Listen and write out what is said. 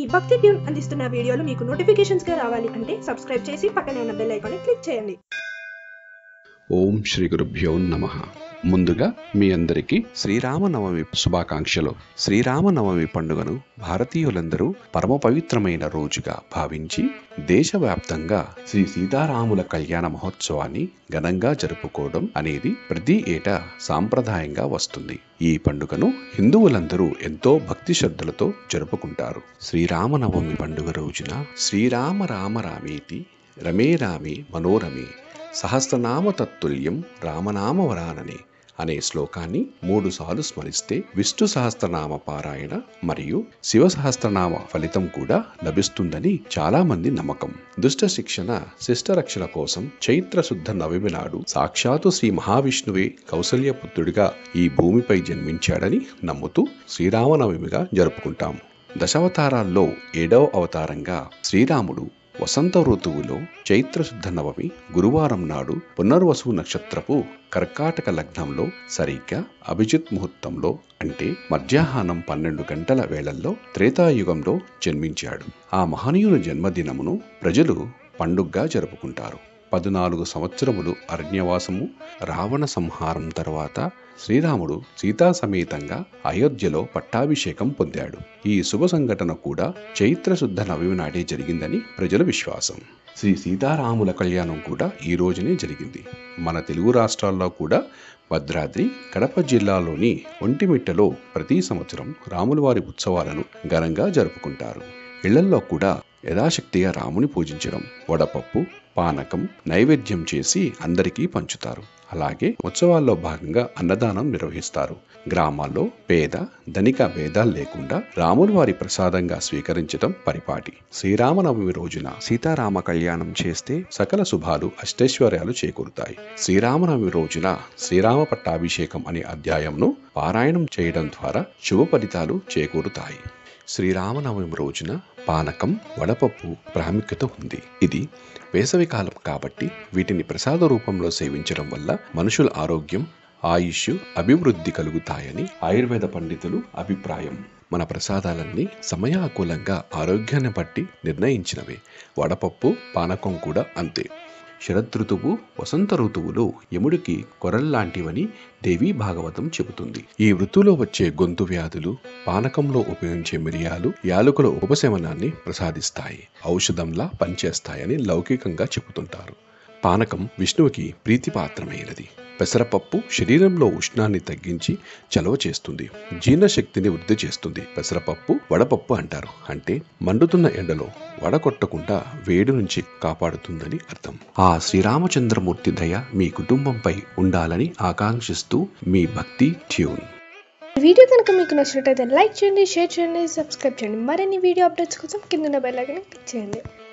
భక్తి ట్యూన్ అందిస్తున్న వీడియోలు మీకు నోటిఫికేషన్స్ గా రావాలి అంటే సబ్స్క్రైబ్ చేసి పక్కనే ఉన్న బెల్ ఐకాన్ క్లిక్ చేయండి ఓం శ్రీ గురుభ్యో నమ ముందుగా మీ అందరికీ శ్రీరామనవమి శుభాకాంక్షలు శ్రీరామనవమి పండుగను భారతీయులందరూ పరమ పవిత్రమైన రోజుగా భావించి దేశవ్యాప్తంగా శ్రీ సీతారాముల కళ్యాణ మహోత్సవాన్ని ఘనంగా జరుపుకోవడం అనేది ప్రతి ఏటా సాంప్రదాయంగా వస్తుంది ఈ పండుగను హిందువులందరూ ఎంతో భక్తి శ్రద్ధలతో జరుపుకుంటారు శ్రీరామనవమి పండుగ రోజున శ్రీరామ రామ రామేతి రమే రామే మనోరమే సహస్రనామ తత్తుల్యం రామనామ వరాననే అనే శ్లోకాన్ని మూడు సార్లు స్మరిస్తే విష్ణు సహస్రనామ పారాయణ మరియు శివ సహస్రనామ ఫలితం కూడా లభిస్తుందని చాలా మంది నమ్మకం దుష్ట శిక్షణ శిష్ట రక్షణ కోసం చైత్ర శుద్ధ నవమి నాడు సాక్షాత్తు శ్రీ మహావిష్ణువే కౌసల్యపుత్రుడిగా ఈ భూమిపై జన్మించాడని నమ్ముతూ శ్రీరామనవమిగా జరుపుకుంటాం దశావతారాల్లో ఏడవ అవతారంగా శ్రీరాముడు వసంత ఋతువులో చైత్రశుద్ధ నవమి గురువారం నాడు పునర్వసు నక్షత్రపు కర్కాటక లగ్నంలో సరిగ్గా అభిజిత్ ముహూర్తంలో అంటే మధ్యాహ్నం పన్నెండు గంటల వేళల్లో త్రేతాయుగంలో జన్మించాడు ఆ మహనీయుని జన్మదినమును ప్రజలు పండుగగా జరుపుకుంటారు పద్నాలుగు సంవత్సరములు అరణ్యవాసము రావణ సంహారం తర్వాత శ్రీరాముడు సీతా సమేతంగా అయోధ్యలో పట్టాభిషేకం పొందాడు ఈ శుభ సంఘటన కూడా చైత్ర శుద్ధ నవమి నాడే జరిగిందని ప్రజల విశ్వాసం శ్రీ సీతారాముల కళ్యాణం కూడా ఈ రోజునే జరిగింది మన తెలుగు రాష్ట్రాల్లో కూడా భద్రాద్రి కడప జిల్లాలోని ఒంటిమిట్టలో ప్రతి సంవత్సరం రాములవారి ఉత్సవాలను ఘనంగా జరుపుకుంటారు ఇళ్లల్లో కూడా యథాశక్తిగా రాముని పూజించడం వడపప్పు పానకం నైవేద్యం చేసి అందరికీ పంచుతారు అలాగే ఉత్సవాల్లో భాగంగా అన్నదానం నిర్వహిస్తారు గ్రామాల్లో పేద ధనిక భేదాలు లేకుండా రాముల వారి ప్రసాదంగా స్వీకరించడం పరిపాటి శ్రీరామనవమి రోజున సీతారామ కళ్యాణం చేస్తే సకల శుభాలు అష్టైశ్వర్యాలు చేకూరుతాయి శ్రీరామనవమి రోజున శ్రీరామ పట్టాభిషేకం అనే అధ్యాయంను పారాయణం చేయడం ద్వారా శుభ ఫలితాలు చేకూరుతాయి శ్రీరామనవమి రోజున పానకం వడపప్పు ప్రాముఖ్యత ఉంది ఇది వేసవికాలం కాబట్టి వీటిని ప్రసాద రూపంలో సేవించడం వల్ల మనుషుల ఆరోగ్యం ఆయుష్ అభివృద్ధి కలుగుతాయని ఆయుర్వేద పండితులు అభిప్రాయం మన ప్రసాదాలన్నీ సమయానుకూలంగా ఆరోగ్యాన్ని బట్టి నిర్ణయించినవే వడపప్పు పానకం కూడా అంతే శరదృతువు వసంత ఋతువులు యముడికి కొరల్లాంటివని దేవీ భాగవతం చెబుతుంది ఈ ఋతువులో వచ్చే గొంతు వ్యాధులు పానకంలో ఉపయోగించే మిరియాలు యాలకుల ఉపశమనాన్ని ప్రసాదిస్తాయి ఔషధంలా పనిచేస్తాయని లౌకికంగా చెబుతుంటారు పానకం విష్ణువుకి ప్రీతిపాత్రమైనది పెసరపప్పు శరీరంలో ఉష్ణాన్ని తగ్గించి చలవ చేస్తుంది జీర్ణశక్తిని వృద్ధి చేస్తుంది పెసరపప్పు వడపప్పు అంటారు అంటే మండుతున్న ఎండలో వడకొట్టకుండా వేడి నుంచి కాపాడుతుందని అర్థం ఆ శ్రీరామచంద్రమూర్తి దయ మీ కుటుంబంపై ఉండాలని ఆకాంక్షిస్తూ మీ భక్తి ట్యూన్ ఈ వీడియో కనుక మీకు నచ్చినట్టయితే లైక్ చేయండి షేర్ చేయండి సబ్స్క్రైబ్ చేయండి మరిన్ని వీడియో అప్డేట్స్ కోసం కింద బెల్ ఐకాన్ క్లిక్ చేయండి